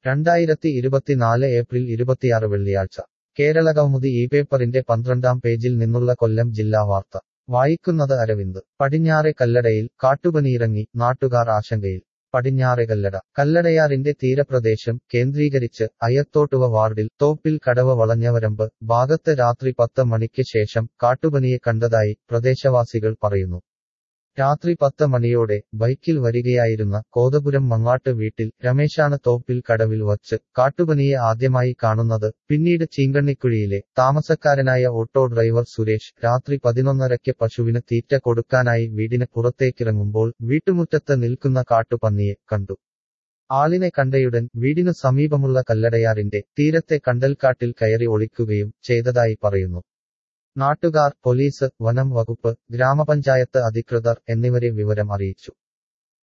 രണ്ടായിരത്തി ഇരുപത്തിനാല് ഏപ്രിൽ ഇരുപത്തിയാറ് വെള്ളിയാഴ്ച കേരള കൗമുദി ഈ പേപ്പറിന്റെ പന്ത്രണ്ടാം പേജിൽ നിന്നുള്ള കൊല്ലം ജില്ലാ വാർത്ത വായിക്കുന്നത് അരവിന്ദ് പടിഞ്ഞാറെ കല്ലടയിൽ കാട്ടുപനിയിറങ്ങി നാട്ടുകാർ ആശങ്കയിൽ പടിഞ്ഞാറെ കല്ലട കല്ലടയാറിന്റെ തീരപ്രദേശം കേന്ദ്രീകരിച്ച് അയ്യത്തോട്ടുവ വാർഡിൽ തോപ്പിൽ കടവ വളഞ്ഞവരമ്പ് ഭാഗത്ത് രാത്രി പത്ത് മണിക്ക് ശേഷം കാട്ടുപനിയെ കണ്ടതായി പ്രദേശവാസികൾ പറയുന്നു രാത്രി പത്ത് മണിയോടെ ബൈക്കിൽ വരികയായിരുന്ന കോതപുരം മങ്ങാട്ട് വീട്ടിൽ രമേശാണ് തോപ്പിൽ കടവിൽ വച്ച് കാട്ടുപനിയെ ആദ്യമായി കാണുന്നത് പിന്നീട് ചീങ്കണ്ണിക്കുഴിയിലെ താമസക്കാരനായ ഓട്ടോ ഡ്രൈവർ സുരേഷ് രാത്രി പതിനൊന്നരയ്ക്ക് പശുവിന് തീറ്റ കൊടുക്കാനായി വീടിന് പുറത്തേക്കിറങ്ങുമ്പോൾ വീട്ടുമുറ്റത്ത് നിൽക്കുന്ന കാട്ടുപന്നിയെ കണ്ടു ആളിനെ കണ്ടയുടൻ വീടിനു സമീപമുള്ള കല്ലടയാറിന്റെ തീരത്തെ കണ്ടൽക്കാട്ടിൽ കയറി ഒളിക്കുകയും ചെയ്തതായി പറയുന്നു നാട്ടുകാർ പോലീസ് വനം വകുപ്പ് ഗ്രാമപഞ്ചായത്ത് അധികൃതർ എന്നിവരെ വിവരം അറിയിച്ചു